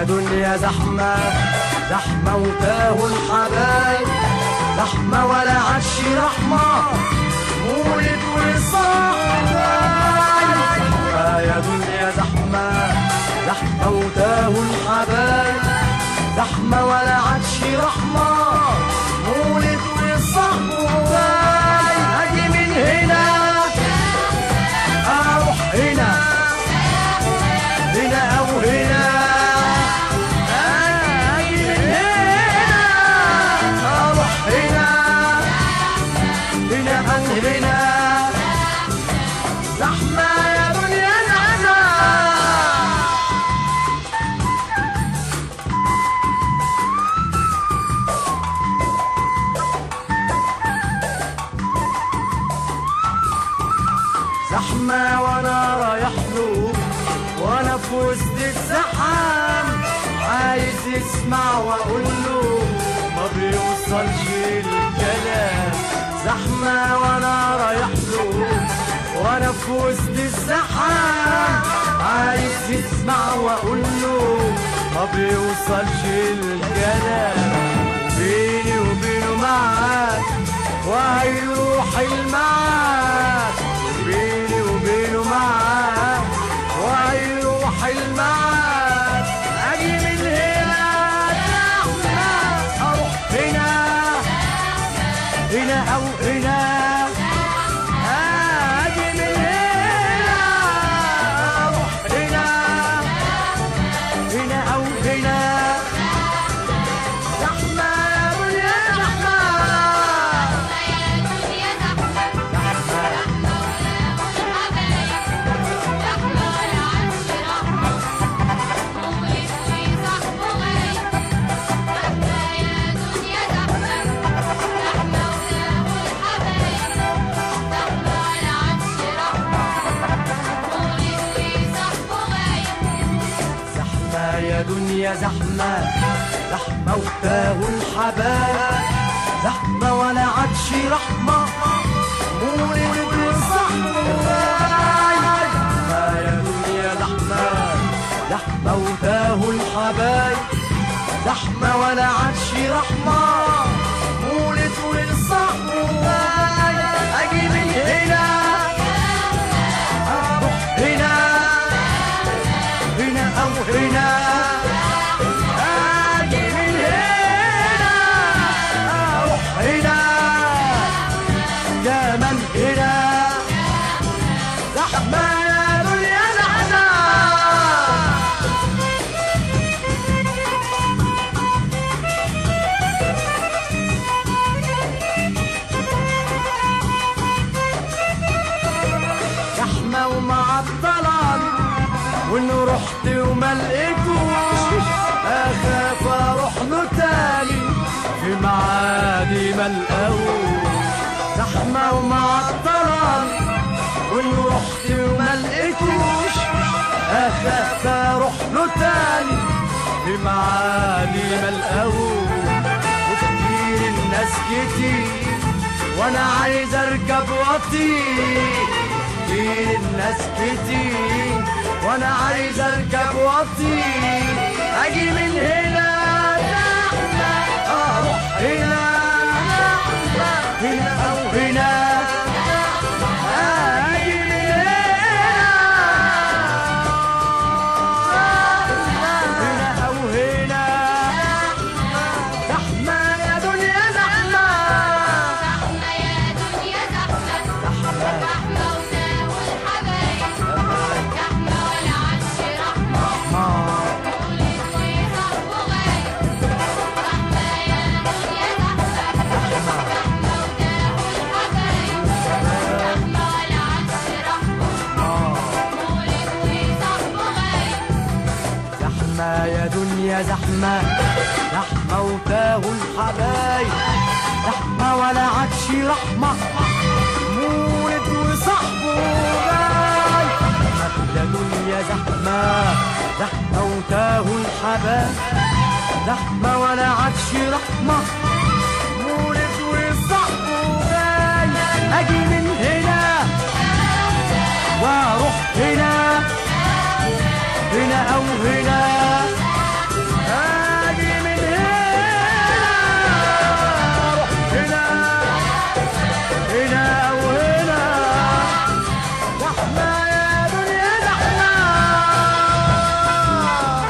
دنيا زحمة زحمة وتاه الحبايب زحمة ولا عادش رحمة مولد وصاحبة زحمة يا دنيا زحمة زحمة وتاه الحبايب زحمة ولا عادش رحمة مولد وصاحبة أجي من هنا أروح هنا هنا أو هنا أجي من هنا أروح هنا هنا أو هنا زحمة يا دنيا زحمة زحمة وانا رايح له وانا في وسط الزحام عايز يسمع واقول له ما بيوصلش الكلام زحمة وانا رايح له وانا في وسط الزحام عايز يسمع واقول له ما بيوصلش الكلام بيني وبينه معاك وهيروح المعاك بيني وبينه معاك وهيروح المعاك اجي من هنا زحمة اروح هنا هنا او هنا اجي من هنا اروح هنا هنا او هنا زحمة يا دنيا زحمة زحمة يا دنيا زحمة زحمة وتاه الحبايب زحمة ولا عادش رحمة مولد وصحبة زحمة يا دنيا زحمة زحمة وتاه الحبايب زحمة ولا عادش رحمة مولد وصحبة أجي من هنا أروح هنا هنا أو هنا أجي من هنا أروح هنا كمان هنا زحمة يا دنيا زحمة زحمة ومعطلة وإن رحت وما لقيتوش أخاف أروح له تاني في معادي ما لقاهوش زحمة ومعطلة وإن رحت وما لقيتوش أخاف أروح له تاني في معادي ما لقاهوش وكتير الناس كتير وانا عايز اركب واطير كتير الناس كتير وانا عايز اركب واطير اجي من هنا زحمة اروح هنا زحمة هنا او هنا اجي من هنا هنا او هنا زحمة يا دنيا زحمة زحمة يا دنيا زحمة زحمة وتاه الحبايب زحمة ولا عادش رحمة مولد وصاحبه جاي زحمة يا دنيا زحمة زحمة وتاه الحبايب زحمة ولا عادش رحمة مولد وصاحبه جاي أجي